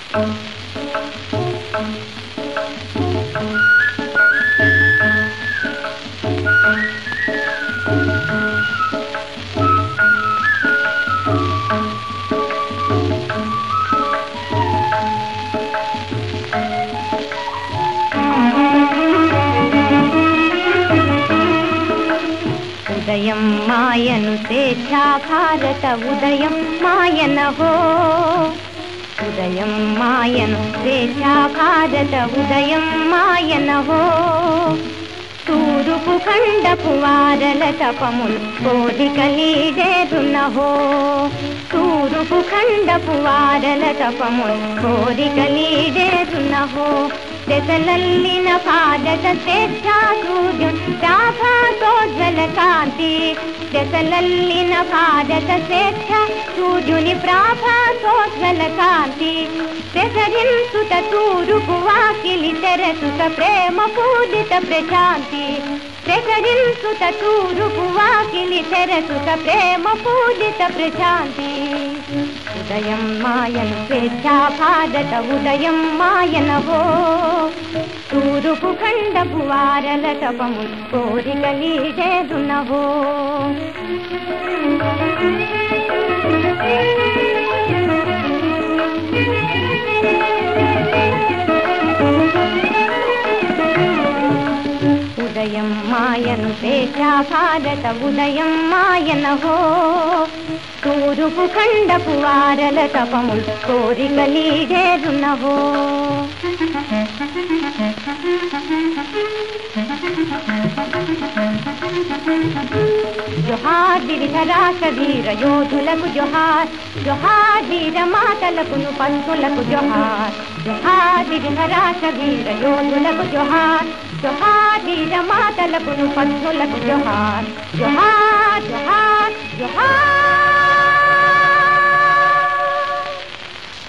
ఉదయం మాయను స్వేచ్ఛా భారత ఉదయం మాయన హో ఉదయం మాయను స్వేచ్ఛా భారత ఉదయం మాయన హో తూరుపు ఖండపు వారల తపములు కోరికలీడేరున్న హో తూరుపు ఖండపు వారల తపములు కోరికలీడేరున్న హో దశలల్లిన భారత స్వేచ్ఛా సూర్యుడు ప్రాభాతోజ్వల కాంతి దశలల్లిన భారత స్వేచ్ఛ సూర్యుని ప్రాభాతోజ్వల కాంతి ప్రసరించుత తూరుపు వాకిలి తెరచుత ప్రేమ పూజిత ప్రశాంతి ప్రసరించుత తూరుపు వాకిలి తెరచుత ప్రేమ పూజిత ప్రశాంతి ఉదయం మాయన స్వేచ్ఛా భారత ఉదయం మాయనవో తూరుపు ఖండపు వారల తపము కోరికలీడేదునవో ఉదయం మాయను స్వేచ్ఛా భారత ఉదయం మాయనహో తూరుపు ఖండపు వారల తపములు కోరికలీడేరునహో జోహార్ వివిధరాశ వీర యోధులకు జోహార్ జోహార్ వీర మాతలకు పంతులకు జోహార్ జోహార్ వివిధరాశ వీర యోధులకు జోహార్ జోహార్ వీర మాతలకు పంతులకు జోహార్ జోహార్ జోహార్ జోహార్